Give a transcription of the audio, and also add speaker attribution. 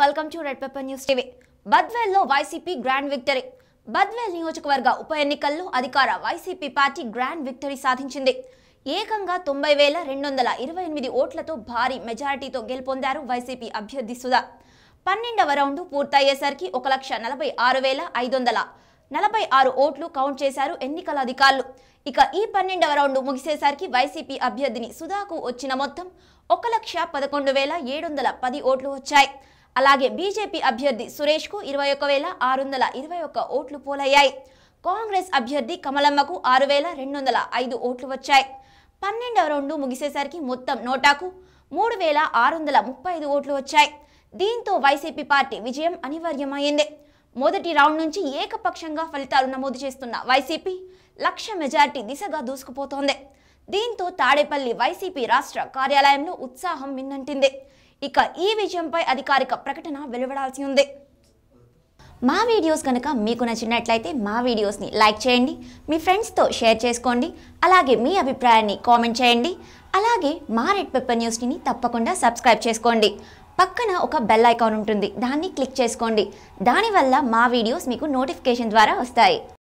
Speaker 1: welcome to red pepper news TV బద్వేల్లో YCP grand victory Badvel నియోజకవర్గ ఉప ఎన్నికల్లో అధికార వైసీపీ పార్టీ గ్రాండ్ విక్టరీ సాధించింది ఏకంగా తొంభై వేల రెండు వందల ఇరవై ఎనిమిది ఓట్లతో భారీ మెజారిటీతో గెలుపొందారు వైసీపీ అభ్యర్థి సుధా పన్నెండవ రౌండ్ పూర్తయ్యేసరికి ఒక లక్ష నలభై ఆరు వేల ఐదు వందల నలభై ఆరు ఓట్లు కౌంట్ చేశారు ఎన్నికల అధికారులు ఇక ఈ పన్నెండవ రౌండ్ ముగిసేసరికి వైసీపీ అభ్యర్థిని సుధాకు వచ్చిన మొత్తం ఒక లక్ష పదకొండు వేల ఏడు వందల పది ఓట్లు వచ్చాయి అలాగే బీజేపీ అభ్యర్థి సురేష్కు ఇరవై ఒక వేల ఆరు వందల ఇరవై ఒక్క ఓట్లు పోలయ్యాయి కాంగ్రెస్ అభ్యర్థి కమలమ్మకు ఆరు వేల రెండు వందల ఐదు ఓట్లు వచ్చాయి పన్నెండవ రౌండ్ ముగిసేసరికి మొత్తం నోటాకు మూడు వేల ఆరు వందల ముప్పై ఐదు ఓట్లు వచ్చాయి దీంతో వైసీపీ పార్టీ విజయం అనివార్యమైంది మొదటి రౌండ్ నుంచి ఏకపక్షంగా ఫలితాలు నమోదు చేస్తున్న వైసీపీ లక్ష మెజార్టీ దిశగా దూసుకుపోతోంది దీంతో తాడేపల్లి వైసీపీ రాష్ట్ర కార్యాలయంలో ఉత్సాహం మిన్నంటింది ఇక ఈ విజయంపై అధికారిక ప్రకటన వెలువడాల్సి ఉంది మా వీడియోస్ కనుక మీకు నచ్చినట్లయితే మా వీడియోస్ని లైక్ చేయండి మీ ఫ్రెండ్స్తో షేర్ చేసుకోండి అలాగే మీ అభిప్రాయాన్ని కామెంట్ చేయండి అలాగే మా రెడ్ పెప్పర్ న్యూస్ని తప్పకుండా సబ్స్క్రైబ్ చేసుకోండి పక్కన ఒక బెల్ ఐకాన్ ఉంటుంది దాన్ని క్లిక్ చేసుకోండి దానివల్ల మా వీడియోస్ మీకు నోటిఫికేషన్ ద్వారా వస్తాయి